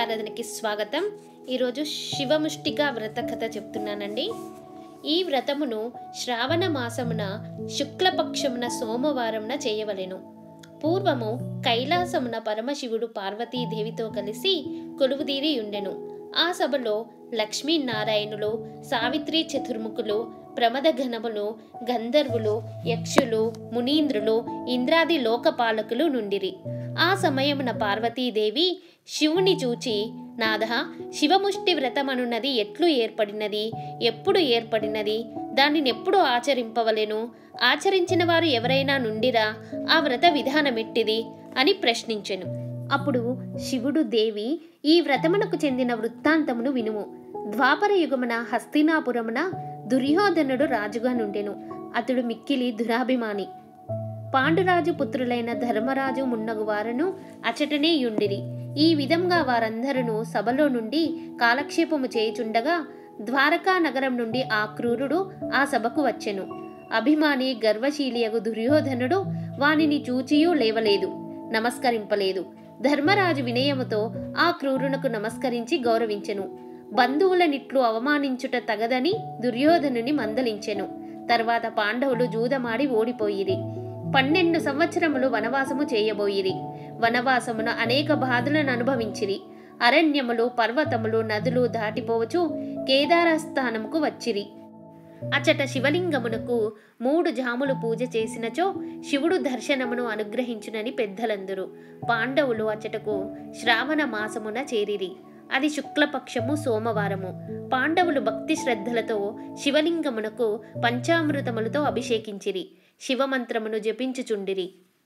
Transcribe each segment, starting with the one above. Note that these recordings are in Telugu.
ఆరాధనకి స్వాగతం ఈరోజు శివముష్టిక వ్రత కథ చెప్తున్నానండి ఈ వ్రతమును శ్రావణ మాసమున శుక్లపక్షమున సోమవారంన చేయవలెను పూర్వము కైలాసమున పరమశివుడు పార్వతీదేవితో కలిసి కొలువుదీరి ఉండెను ఆ సభలో లక్ష్మీనారాయణులు సావిత్రి చతుర్ముఖులు ప్రమద ఘనములు గంధర్వులు యక్షులు మునీంద్రులు ఇంద్రాది లోకపాలకులు నుండిరి ఆ సమయమున పార్వతీదేవి శివుని చూచి నాథ శివముష్టి వ్రతమనున్నది ఎట్లు ఏర్పడినది ఎప్పుడు ఏర్పడినది దానిని ఎప్పుడు ఆచరింపవలెను ఆచరించిన వారు ఎవరైనా నుండిరా ఆ వ్రత విధానమెట్టిది అని ప్రశ్నించెను అప్పుడు శివుడు దేవి ఈ వ్రతమునకు చెందిన వృత్తాంతమును వినుము ద్వాపర యుగమున హస్తినాపురమున దుర్యోధనుడు రాజుగా నుండెను అతడు మిక్కిలి దురాభిమాని పాండురాజు పుత్రులైన ధర్మరాజు మున్నగు వారును అచటనే యుండిరి ఈ విధంగా వారందరూ సభలో నుండి కాలక్షేపము చేయుచుండగా ద్వారకా నగరం నుండి ఆ క్రూరుడు ఆ సభకు వచ్చెను అభిమాని గర్వశీలియగు దుర్యోధనుడు వానిని చూచియూ లేవలేదు నమస్కరింపలేదు ధర్మరాజు వినయముతో ఆ క్రూరునకు నమస్కరించి గౌరవించెను బంధువులనిట్లు అవమానించుట తగదని దుర్యోధనుని మందలించెను తర్వాత పాండవులు జూదమాడి ఓడిపోయిరి పన్నెండు సంవత్సరములు వనవాసము చేయబోయిరి వనవాసమున అనేక బాధలను అనుభవించిరి అరణ్యములు పర్వతములు నదులు దాటిపోవచ్చు కేదారస్థానముకు వచ్చిరి అచట శివలింగమునకు మూడు జాములు పూజ చేసినచో శివుడు దర్శనమును అనుగ్రహించునని పెద్దలందరూ పాండవులు అచటకు శ్రావణ మాసమున చేరిరి అది శుక్లపక్షము సోమవారము పాండవులు భక్తి శ్రద్ధలతో శివలింగమునకు పంచామృతములతో అభిషేకించిరి శివమంత్రమును జపించుచుండిరి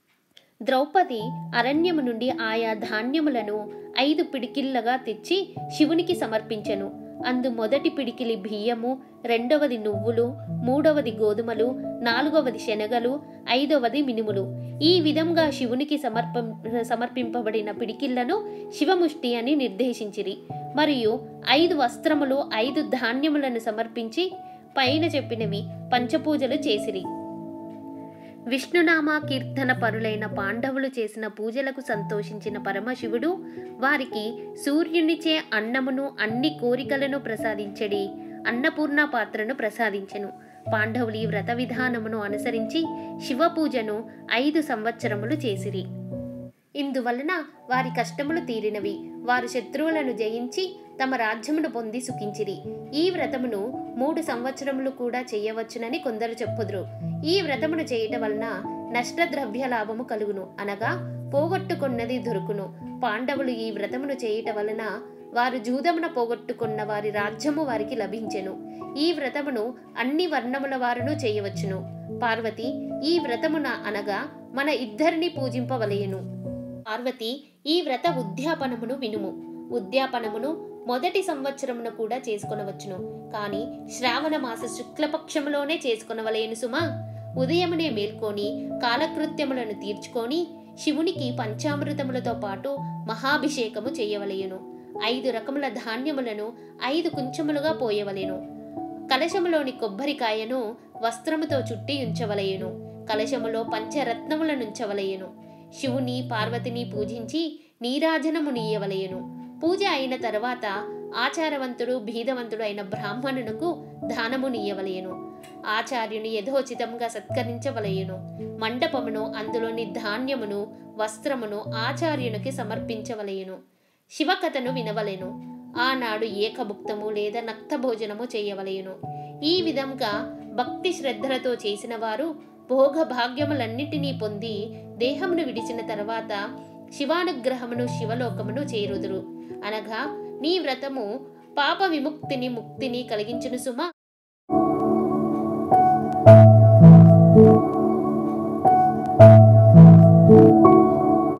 ద్రౌపది అరణ్యము నుండి ఆయా ధాన్యములను ఐదు పిడికిళ్ళగా తెచ్చి శివునికి సమర్పించెను అందు మొదటి పిడికిలి బియ్యము రెండవది నువ్వులు మూడవది గోధుమలు నాలుగవది శనగలు ఐదవది మినుములు ఈ విధంగా శివునికి సమర్ప సమర్పింపబడిన పిడికిళ్లను శివముష్టి అని నిర్దేశించిరి మరియు ఐదు వస్త్రములు ఐదు ధాన్యములను సమర్పించి పైన చెప్పినవి పంచపూజలు చేసిరి విష్ణునామ కీర్తన పరులైన పాండవులు చేసిన పూజలకు సంతోషించిన పరమశివుడు వారికి సూర్యునిచే అన్నమును అన్ని కోరికలను ప్రసాదించడి అన్నపూర్ణ పాత్రను ప్రసాదించెను పాండవులు ఈ వ్రత విధానమును అనుసరించి శివ పూజను ఐదు సంవత్సరములు చేసిరి ఇందువలన వారి కష్టములు తీరినవి వారు శత్రువులను జయించి తమ రాజ్యమును పొంది సుఖించిరి ఈ వ్రతమును మూడు సంవత్సరములు కూడా చేయవచ్చునని కొందరు చెప్పుదురు ఈ వ్రతమును చేయటం వలన నష్టద్రవ్య లాభము కలుగును అనగా పోగొట్టుకున్నది దొరుకును పాండవులు ఈ వ్రతమును చేయటం వలన వారు జూదమున పోగొట్టుకున్న వారి రాజ్యము వారికి లభించెను ఈ వ్రతమును అన్ని వర్ణముల వారును చేయవచ్చును పార్వతి ఈ వ్రతమున అనగా మన ఇద్దరిని పూజింపవలయను పార్వతి ఈ వ్రత ఉద్యాపనమును వినుము ఉద్యాపనమును మొదటి సంవత్సరమున కూడా చేసుకొనవచ్చును కానీ శ్రావణ మాస శుక్లపక్షములోనే చేసుకొనవలేను సుమా ఉదయమునే మేల్కొని కాలకృత్యములను తీర్చుకొని శివునికి పంచామృతములతో పాటు మహాభిషేకము చేయవలయను ఐదు రకముల ధాన్యములను ఐదు కుంచములుగా పోయవలెను కలశములోని కొబ్బరికాయను వస్త్రముతో చుట్టి ఉంచవలయను కలశములో పంచరత్నములనుంచవలయను శివుని పార్వతిని పూజించి నీరాజనము నీయవలయను పూజ అయిన తర్వాత ఆచారవంతుడు భీదవంతుడు అయిన బ్రాహ్మణునకు దానము నీయవలయను ఆచార్యుని యథోచితంగా సత్కరించవలయను మండపమును అందులోని ధాన్యమును వస్త్రమును ఆచార్యునికి సమర్పించవలయను శివకథను వినవలెను ఆనాడు ఏకభుక్తము లేదా నక్త భోజనము చేయవలయను ఈ విధంగా భక్తి శ్రద్ధలతో చేసిన వారు భోగ భాగ్యములన్నిటినీ పొంది దేహమును విడిచిన తర్వాత శివానుగ్రహమును శివలోకమును చేరుదురు అనగా నీ వ్రతము పాప విముక్తిని ముక్తిని కలిగించును సుమా